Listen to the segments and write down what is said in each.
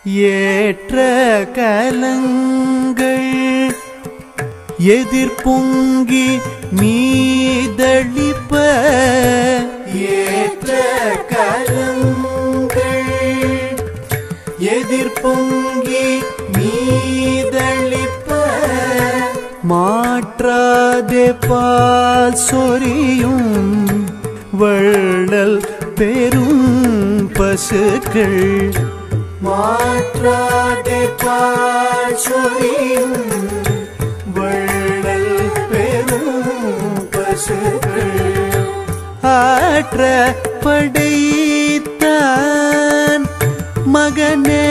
ஏற்ற கலங்கள் எதிர்பொங்கி மீதளிப்ப ஏற்ற கலங்கள் எதிர்பொங்கி மீதளிப்ப மாற்றாதே பால் சொரியும் வள்ளல் பெரும் பசுக்கள் மாற்றாதே பால் சொரியும் வள்ளல் பெரும் பசுக்கள் ஆற்ற படைத்தான் மகனே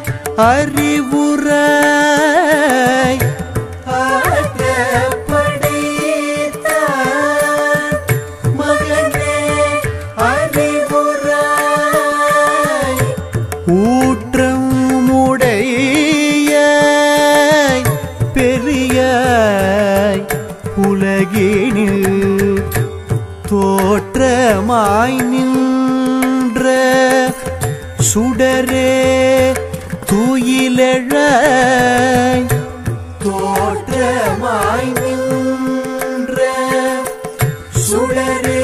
அறிவுராய் ஆற்ற படைத்தான் மகனே அறிவுராய் ஊற்றம் உடைய பெரியாய் உலகினில் தோற்றமாய் நின்ற சுடரே துயிலழாய் தோற்றமாய் நின்ற சுடரே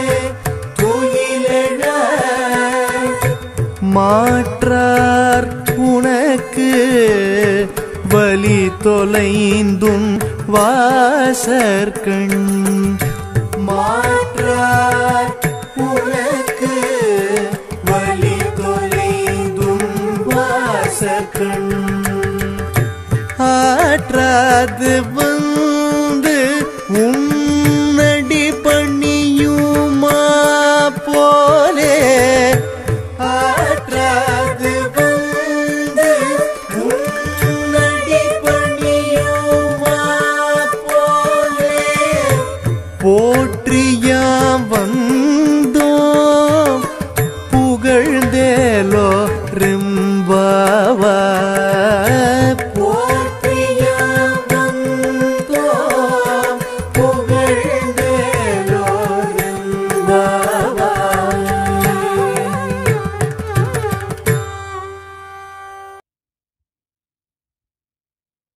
துயிலழாய் மாற்றார் உனக்கு வலி தொலைந்தும் வாசற்கண் மாற்றார் உனக்கு வலி தொலைந்தும் வாசற்கண் ஆற்றாது வந்து உன்னடி பண்ணியுமா போலே ஆற்றாது வந்து உன்னடி பண்ணியுமா போலே போற்றியாம் வந்தோ